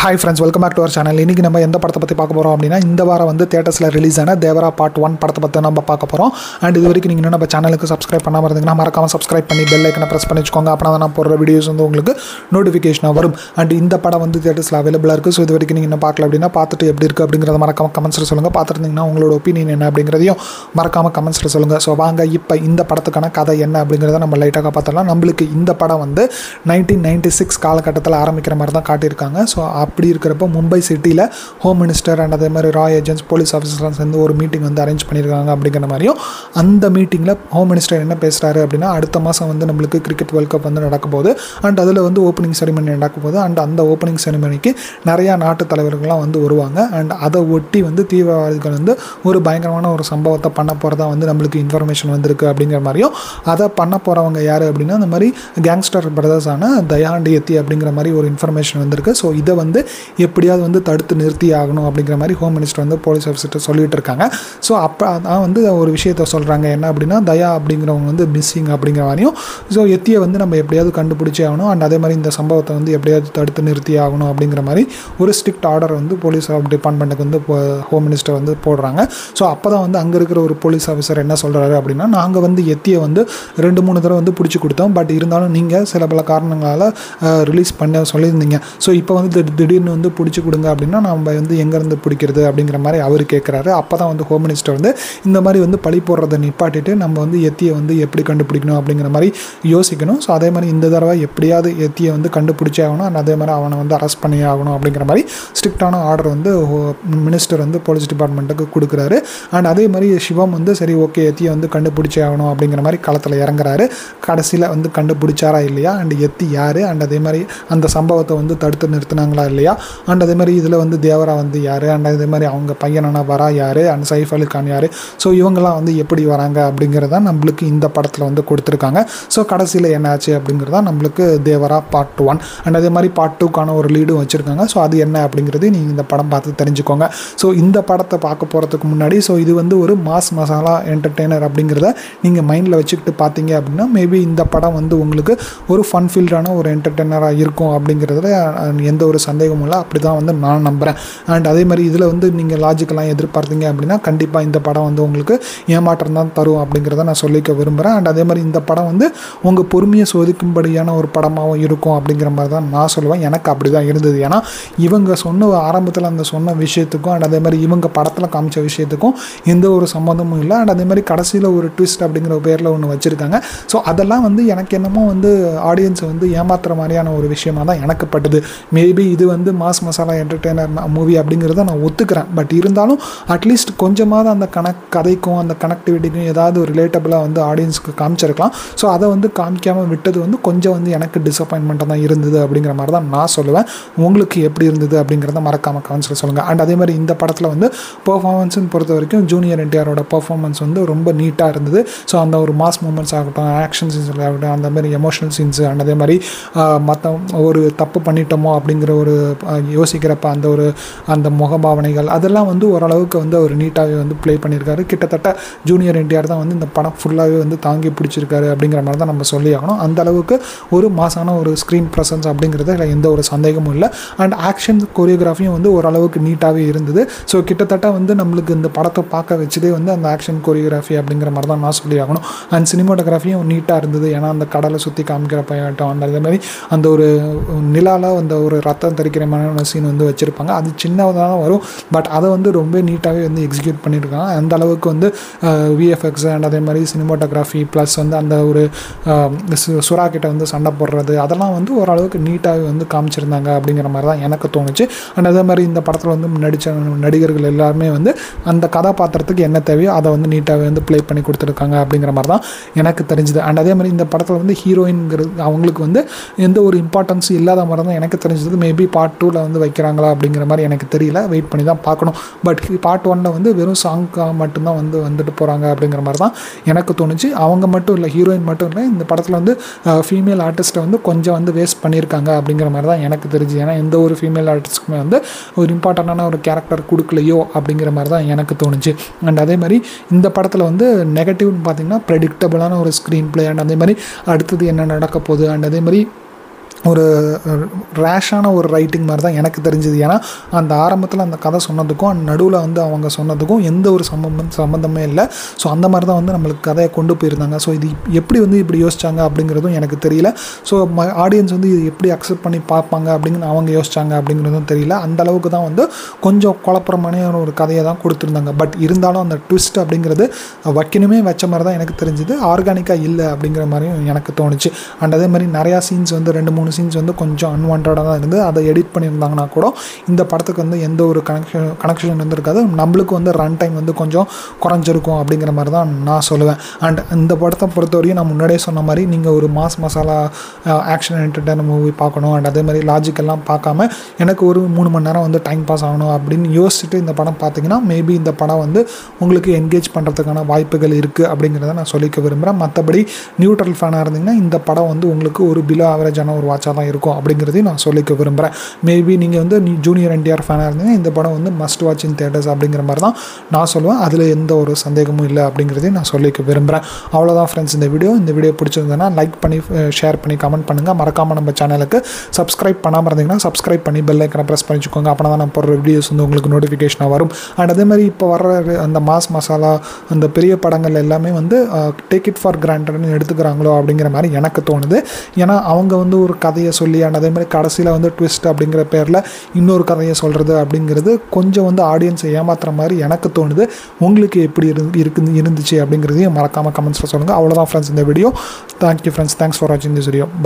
hi friends welcome back to our channel இன்றைக்கி நம்ம எந்த படத்தை பற்றி பார்க்க போகிறோம் அப்படின்னா இந்த வாரம் வந்து தேட்டர்ஸில் ரிலீஸ் ஆன தேவரா பார்ட் ஒன் படத்தை பற்றி நம்ம பார்க்க போகிறோம் அண்ட் இது வரைக்கும் நீங்கள் நம்ம சேனலுக்கு சப்ஸ்கிரைப் பண்ணாமல் இருந்தீங்கன்னா மறக்காமல் சப்ஸ்கிரைப் பண்ணி பெல் ஐக்கனை ப்ரெஸ் பண்ணி வச்சுக்கோங்க அப்படின்னா நான் போடுற வீடியோஸ் வந்து உங்களுக்கு நோட்டிஃபிகேஷனாக வரும் அண்ட் இந்த படம் வந்து தேட்டர்ஸில் அவைலபிளாக இருக்குது ஸோ இது வரைக்கும் நீங்கள் இன்னும் பார்க்கல அப்படின்னா பார்த்துட்டு எப்படி இருக்குது அப்படிங்கிறத மறக்காம கமெண்ட்ஸில் சொல்லுங்கள் பார்த்துருந்தீங்கன்னா உங்களோட ஒப்பீனியன் என்ன அப்படிங்கிறதையும் மறக்காமல் கமெண்ட்ஸில் சொல்லுங்கள் ஸோ வாங்க இப்போ இந்த படத்துக்கான கதை என்ன அப்படிங்கிறத நம்ம லைட்டாக பார்த்துடலாம் நம்மளுக்கு இந்த படம் வந்து நைன்டீன் நைன்டி சிக்ஸ் காலகட்டத்தில் ஆரம்பிக்கிற மாதிரி தான் காட்டியிருக்காங்க ஸோ அப்படி இருக்கிறப்ப மும்பை சிட்டியில் ஹோம் மினிஸ்டர் அண்ட் அதே மாதிரி ராய் ஏஜென்ட்ஸ் போலீஸ் ஆஃபீஸர்லாம் சேர்ந்து ஒரு மீட்டிங் வந்து அரேஞ்ச் பண்ணியிருக்காங்க அப்படிங்கிற மாதிரியும் அந்த மீட்டிங்கில் ஹோம் மினிஸ்டர் என்ன பேசுகிறாரு அப்படின்னா அடுத்த மாதம் வந்து நம்மளுக்கு கிரிக்கெட் வேர்ல்ட் கப் வந்து நடக்க போகுது அண்ட் அதில் வந்து ஓப்பனிங் செரிமனி நடக்க போகுது அண்ட் அந்த ஓப்பனிங் செரிமனிக்கு நிறையா நாட்டு தலைவர்கள்லாம் வந்து வருவாங்க அண்ட் அதை ஒட்டி வந்து தீவிரவாதிகள் வந்து ஒரு பயங்கரமான ஒரு சம்பவத்தை பண்ண போகிறதா வந்து நம்மளுக்கு இன்ஃபர்மேஷன் வந்திருக்கு அப்படிங்கிற மாதிரியும் அதை பண்ண போகிறவங்க யார் அப்படின்னா இந்த மாதிரி கேங்ஸ்டர் பிரதர்ஸான தயாண்டி எத்தி அப்படிங்கிற மாதிரி ஒரு இன்ஃபர்மேஷன் வந்திருக்கு ஸோ இதை வந்து எப்படியாவது வந்து தடுத்து நிறுத்தி ஆகணும் அப்படிங்கிற மாதிரி ஹோம் மினிஸ்டர் வந்து போலீஸ் ஆஃபீஸர்கிட்ட சொல்லிட்டு இருக்காங்க ஸோ அப்போ அதான் வந்து ஒரு விஷயத்த சொல்கிறாங்க என்ன அப்படின்னா தயா அப்படிங்கிறவங்க வந்து மிஸ்ஸிங் அப்படிங்கிற மாதிரியும் ஸோ எத்தியை வந்து நம்ம எப்படியாவது கண்டுபிடிச்சே ஆகணும் அண்ட் அதே மாதிரி இந்த சம்பவத்தை வந்து எப்படியாவது தடுத்து நிறுத்தி ஆகணும் அப்படிங்கிற மாதிரி ஒரு ஸ்ட்ரிக்ட் ஆர்டர் வந்து போலீஸ் டிபார்ட்மெண்ட்டுக்கு வந்து ஹோம் மினிஸ்டர் வந்து போடுறாங்க ஸோ அப்போ தான் வந்து அங்கே இருக்கிற ஒரு போலீஸ் ஆஃபீஸர் என்ன சொல்கிறாரு அப்படின்னா நாங்கள் வந்து எத்தியை வந்து ரெண்டு மூணு தடவை வந்து பிடிச்சி கொடுத்தோம் பட் இருந்தாலும் நீங்கள் சில பல காரணங்களால் ரிலீஸ் பண்ண சொல்லியிருந்தீங்க ஸோ இப்போ வந்து திடீர் திடீர்னு வந்து பிடிச்சி கொடுங்க அப்படின்னா நம்ம வந்து எங்கேருந்து பிடிக்கிறது அப்படிங்கிற மாதிரி அவர் கேட்குறாரு அப்போ தான் வந்து ஹோம் மினிஸ்டர் வந்து இந்த மாதிரி வந்து பழி போடுறதை நிப்பாட்டிட்டு நம்ம வந்து எத்தியை வந்து எப்படி கண்டுபிடிக்கணும் அப்படிங்கிற மாதிரி யோசிக்கணும் ஸோ அதே மாதிரி இந்த தடவை எப்படியாவது எத்தியை வந்து கண்டுபிடிச்சே ஆகணும் and அதே மாதிரி அவனை வந்து அரெஸ்ட் பண்ணி ஆகணும் அப்படிங்கிற மாதிரி ஸ்ட்ரிக்டான ஆர்டர் வந்து மினிஸ்டர் வந்து போலீஸ் டிபார்ட்மெண்ட்டுக்கு கொடுக்குறாரு அண்ட் அதே மாதிரி சிவம் வந்து சரி ஓகே எத்தியை வந்து கண்டுபிடிச்சே ஆகணும் அப்படிங்கிற மாதிரி களத்தில் இறங்குறாரு கடைசியில் வந்து கண்டுபிடிச்சாரா இல்லையா அண்ட் எத்தி யார் அண்ட் அதே மாதிரி அந்த சம்பவத்தை வந்து தடுத்து நிறுத்தினாங்களா இல்லையா அண்ட் அதே மாதிரி இதில் வந்து தேவரா வந்து யார் அண்ட் அதே மாதிரி அவங்க பையனான வரா யார் அண்ட் சைஃப் அலி கான் யார் ஸோ இவங்கெல்லாம் வந்து எப்படி வராங்க அப்படிங்கிறத நம்மளுக்கு இந்த படத்தில் வந்து கொடுத்துருக்காங்க ஸோ கடைசியில் என்னாச்சு அப்படிங்கிறதா நம்மளுக்கு தேவரா பார்ட் ஒன் அண்ட் அதே மாதிரி பார்ட் டூக்கான ஒரு லீடும் வச்சுருக்காங்க ஸோ அது என்ன அப்படிங்கிறது நீங்கள் இந்த படம் பார்த்து தெரிஞ்சுக்கோங்க ஸோ இந்த படத்தை பார்க்க போகிறதுக்கு முன்னாடி ஸோ இது வந்து ஒரு மாஸ் மசாலா என்டர்டெய்னர் அப்படிங்கிறத நீங்கள் மைண்டில் வச்சுக்கிட்டு பார்த்தீங்க அப்படின்னா மேபி இந்த படம் வந்து உங்களுக்கு ஒரு ஃபன் ஃபீல்டான ஒரு என்டர்டெய்னராக இருக்கும் அப்படிங்கிறதுல அஹ், எந்த ஒரு சந்தேகமும் இல்லை அப்படி தான் வந்து நான் நம்புகிறேன் அண்ட் அதே மாதிரி இதில் வந்து நீங்கள் லாஜிக்கெல்லாம் எதிர்பார்த்தீங்க அப்படின்னா கண்டிப்பாக இந்த படம் வந்து உங்களுக்கு ஏமாற்றம் தான் தரும் அப்படிங்கிறத நான் சொல்லிக்க விரும்புகிறேன் அண்ட் அதே மாதிரி இந்த படம் வந்து உங்கள் பொறுமையை சோதிக்கும்படியான ஒரு படமாகவும் இருக்கும் அப்படிங்கிற மாதிரி தான் நான் சொல்லுவேன் எனக்கு அப்படி தான் இருந்தது ஏன்னா இவங்க சொன்ன ஆரம்பத்தில் அந்த சொன்ன விஷயத்துக்கும் அண்ட் அதே மாதிரி இவங்க படத்தில் காமிச்ச விஷயத்துக்கும் எந்த ஒரு சம்மந்தமும் இல்லை அண்ட் அதே மாதிரி கடைசியில் ஒரு ட்விஸ்ட் அப்படிங்கிற பேரில் ஒன்று வச்சுருக்காங்க ஸோ அதெல்லாம் வந்து எனக்கு என்னமோ வந்து ஆடியன்ஸை வந்து ஏமாத்துற மாதிரியான ஒரு விஷயமா தான் எனக்கு பட்டுது மேபி இது வந்து மாஸ் மசாலா என்டர்டெய்னர் மூவி அப்படிங்கிறத நான் ஒத்துக்கிறேன் பட் இருந்தாலும் அட்லீஸ்ட் கொஞ்சமாவது அந்த கனெக்ட் கதைக்கும் அந்த கனெக்டிவிட்டிக்கும் ஏதாவது ஒரு ரிலேட்டபிளாக வந்து ஆடியன்ஸ்க்கு காமிச்சிருக்கலாம் ஸோ அதை வந்து காமிக்காமல் விட்டது வந்து கொஞ்சம் வந்து எனக்கு டிசப்பாயின்மெண்ட்டாக தான் இருந்தது அப்படிங்கிற மாதிரி தான் நான் சொல்லுவேன் உங்களுக்கு எப்படி இருந்தது அப்படிங்கிறத மறக்காமல் கமெண்ட்ஸில் சொல்லுங்கள் அண்ட் அதே மாதிரி இந்த படத்தில் வந்து பெர்ஃபார்மன்ஸுன்னு பொறுத்த வரைக்கும் ஜூனியர் என்டிஆரோட பெர்ஃபார்மன்ஸ் வந்து ரொம்ப நீட்டாக இருந்தது ஸோ அந்த ஒரு மாஸ் மூமெண்ட்ஸ் ஆகட்டும் ஆக்ஷன் சீன்ஸ் ஆகட்டும் அந்த மாதிரி எமோஷனல் சீன்ஸு அண்ட் அதே மாதிரி மற்ற ஒரு தப்பு பண்ணிட்டோமோ அப்படிங்கிற ஒரு ஆஹ், யோசிக்கிறப்ப அந்த ஒரு அந்த முகபாவனைகள் அதெல்லாம் வந்து ஓரளவுக்கு வந்து அவர் நீட்டாகவே வந்து ப்ளே பண்ணியிருக்காரு கிட்டத்தட்ட ஜூனியர் என்டிஆர் தான் வந்து இந்த படம் ஃபுல்லாகவே வந்து தாங்கி பிடிச்சிருக்காரு அப்படிங்கிற மாதிரி தான் நம்ம சொல்லி ஆகணும் அந்த அளவுக்கு ஒரு மாசான ஒரு ஸ்க்ரீன் ப்ரெசன்ஸ் அப்படிங்கிறது இதுல எந்த ஒரு சந்தேகமும் இல்லை அண்ட் ஆக்ஷன் கொரியோகிராஃபியும் வந்து ஓரளவுக்கு நீட்டாகவே இருந்தது ஸோ கிட்டத்தட்ட வந்து நம்மளுக்கு இந்த படத்தை பார்க்க வச்சதே வந்து அந்த ஆக்ஷன் கொரியோகிராஃபி அப்படிங்கிற மாதிரி தான் நான் சொல்லி ஆகணும் அண்ட் சினிமாட்டோகிராஃபியும் நீட்டாக இருந்தது ஏன்னா அந்த கடலை சுற்றி காமிக்கிறப்ப ஆகட்டும் அந்த அதே மாதிரி அந்த ஒரு நிலால அந்த ஒரு ரத்தம் தரிக்கிற மாதிரியான சீன் வந்து வச்சுருப்பாங்க அது சின்னதாக தான் வரும் பட் அதை வந்து ரொம்ப நீட்டாகவே வந்து எக்ஸிக்யூட் பண்ணியிருக்காங்க அந்த அளவுக்கு வந்து விஎஃப்எக்ஸ் அண்ட் அதே மாதிரி சினிமாட்டோகிராஃபி ப்ளஸ் வந்து அந்த ஒரு அஹ், சு- சுறா கிட்ட வந்து சண்டை போடுறது அதெல்லாம் வந்து ஓரளவுக்கு நீட்டாகவே வந்து காமிச்சிருந்தாங்க அப்படிங்கிற மாதிரி தான் எனக்கு தோணுச்சு அண்ட் அதே மாதிரி இந்த படத்தில் வந்து நடித்த நடிகர்கள் எல்லாருமே வந்து அந்த கதாபாத்திரத்துக்கு என்ன தேவையோ அதை வந்து நீட்டாகவே வந்து ப்ளே பண்ணி கொடுத்துருக்காங்க அப்படிங்கிற மாதிரி தான் எனக்கு தெரிஞ்சுது அண்ட் அதே மாதிரி இந்த படத்தில் வந்து ஹீரோயின்ங்கிறது அவங்களுக்கு வந்து எந்த ஒரு இம்பார்ட்டன்ஸ் இல்லாத மாதிரி தான் எனக்கு தெரிஞ்சது மேபி பார்ட் டூவில் வந்து வைக்கிறாங்களா அப்படிங்கிற மாதிரி எனக்கு தெரியல வெயிட் பண்ணி தான் பார்க்கணும் பட் பார்ட் ஒன்னில் வந்து வெறும் சாங்காக மட்டும்தான் வந்து வந்துட்டு போகிறாங்க அப்படிங்கிற மாதிரி தான் எனக்கு தோணுச்சு அவங்க மட்டும் இல்லை ஹீரோயின் மட்டும் இல்லை இந்த படத்தில் வந்து ஃபீமேல் ஆர்டிஸ்ட்டை வந்து கொஞ்சம் வந்து வேஸ்ட் பண்ணியிருக்காங்க அப்படிங்கிற மாதிரி தான் எனக்கு தெரிஞ்சு ஏன்னா எந்த ஒரு ஃபீமேல் ஆர்டிஸ்ட்டுக்குமே வந்து ஒரு இம்பார்ட்டண்டான ஒரு கேரக்டர் கொடுக்கலையோ அப்படிங்கிற மாதிரி தான் எனக்கு தோணுச்சு அண்ட் அதே மாதிரி இந்த படத்தில் வந்து நெகட்டிவ்னு பார்த்தீங்கன்னா ப்ரெடிக்டபிளான ஒரு ஸ்க்ரீன் ப்ளே அண்ட் அதே மாதிரி அடுத்தது என்ன நடக்க போகுது அண்ட் அதே மாதிரி ஒரு ரேஷான ஒரு ரைட்டிங் மாதிரி தான் எனக்கு தெரிஞ்சுது ஏன்னா அந்த ஆரம்பத்தில் அந்த கதை சொன்னதுக்கும் நடுவில் வந்து அவங்க சொன்னதுக்கும் எந்த ஒரு சம்பந்தம் சம்மந்தமே இல்லை ஸோ அந்த மாதிரி தான் வந்து நம்மளுக்கு கதையை கொண்டு போயிருந்தாங்க ஸோ இது எப்படி வந்து இப்படி யோசிச்சாங்க அப்படிங்கிறதும் எனக்கு தெரியல ஸோ ஆடியன்ஸ் வந்து இது எப்படி அக்செப்ட் பண்ணி பார்ப்பாங்க அப்படின்னு அவங்க யோசிச்சாங்க அப்படிங்கிறதும் தெரியல அந்த அளவுக்கு தான் வந்து கொஞ்சம் குழப்பமான ஒரு கதையை தான் கொடுத்துருந்தாங்க பட் இருந்தாலும் அந்த ட்விஸ்ட் அப்படிங்கிறது வைக்கணுமே வச்ச மாதிரி தான் எனக்கு தெரிஞ்சுது ஆர்கானிக்காக இல்லை அப்படிங்கிற மாதிரியும் எனக்கு தோணுச்சு அண்ட் அதே மாதிரி நிறையா சீன்ஸ் வந்து ரெண்டு மூணு சீன்ஸ் வந்து கொஞ்சம் அன்வான்டாக தான் இருந்து அதை எடிட் பண்ணியிருந்தாங்கன்னா கூட இந்த படத்துக்கு வந்து எந்த ஒரு கனெக்ஷன் கனெக்ஷன் வந்து இருக்காது நம்மளுக்கு வந்து ரன் டைம் வந்து கொஞ்சம் குறைஞ்சிருக்கும் அப்படிங்கிற மாதிரி தான் நான் சொல்லுவேன் அண்ட் இந்த படத்தை பொறுத்தவரையும் நான் முன்னாடியே சொன்ன மாதிரி நீங்கள் ஒரு mass masala action entertainer movie பார்க்கணும் அண்ட் அதே மாதிரி லாஜிக் எல்லாம் பார்க்காம எனக்கு ஒரு மூணு மணி நேரம் வந்து டைம் பாஸ் ஆகணும் அப்படின்னு யோசிச்சுட்டு இந்த படம் பார்த்தீங்கன்னா மேபி இந்த படம் வந்து உங்களுக்கு என்கேஜ் பண்ணுறதுக்கான வாய்ப்புகள் இருக்குது அப்படிங்கிறத நான் சொல்லிக்க விரும்புகிறேன் மற்றபடி நியூட்ரல் ஃபேனாக இருந்தீங்கன்னா இந்த படம் வந்து உங்களுக்கு ஒரு பிலோ ஆவரேஜான ஒரு வாட்சாக தான் இருக்கும் அப்படிங்கிறதையும் நான் சொல்லிக்க விரும்புகிறேன் மேபி நீங்கள் வந்து நீ ஜூனியர் என்டிஆர் ஃபேனாக இருந்தீங்கன்னா இந்த படம் வந்து மஸ்ட் வாட்ச் இன் தேட்டர்ஸ் அப்படிங்கிற மாதிரி தான் நான் சொல்லுவேன் அதில் எந்த ஒரு சந்தேகமும் இல்லை அப்படிங்கிறதையும் நான் சொல்லிக்க விரும்புகிறேன் அவ்வளோதான் ஃப்ரெண்ட்ஸ் இந்த வீடியோ இந்த வீடியோ பிடிச்சிருந்ததுன்னா லைக் பண்ணி ஷேர் பண்ணி கமெண்ட் பண்ணுங்கள் மறக்காமல் நம்ம சேனலுக்கு சப்ஸ்கிரைப் பண்ணாமல் இருந்தீங்கன்னா சப்ஸ்கிரைப் பண்ணி பெல் ஐக்கனை ப்ரெஸ் பண்ணிச்சுக்கோங்க அப்போ தான் நான் போடுற வீடியோஸ் வந்து உங்களுக்கு நோட்டிஃபிகேஷனாக வரும் அண்ட் அதே மாதிரி இப்போ வர்ற அந்த மாஸ் மசாலா அந்த பெரிய படங்கள் எல்லாமே வந்து டேக் இட் ஃபார் கிராண்டட்னு எடுத்துக்கிறாங்களோ அப்படிங்கிற மாதிரி எனக்கு தோணுது ஏன்னா அவங்க வந்து ஒரு கதையை சொல்லி அண்ட் அதே மாதிரி கடைசியில் வந்து ட்விஸ்ட் அப்படிங்கிற பேரில் இன்னொரு கதையை சொல்கிறது அப்படிங்கிறது கொஞ்சம் வந்து ஆடியன்ஸை ஏமாத்துற மாதிரி எனக்கு தோணுது உங்களுக்கு எப்படி இருந்து இருக்கு இருந்துச்சு அப்படிங்கிறதையும் மறக்காமல் கமெண்ட்ஸில் சொல்லுங்கள் அவ்வளோதான் ஃப்ரெண்ட்ஸ் இந்த video thank you friends thanks for வாட்சிங் திஸ் வீடியோ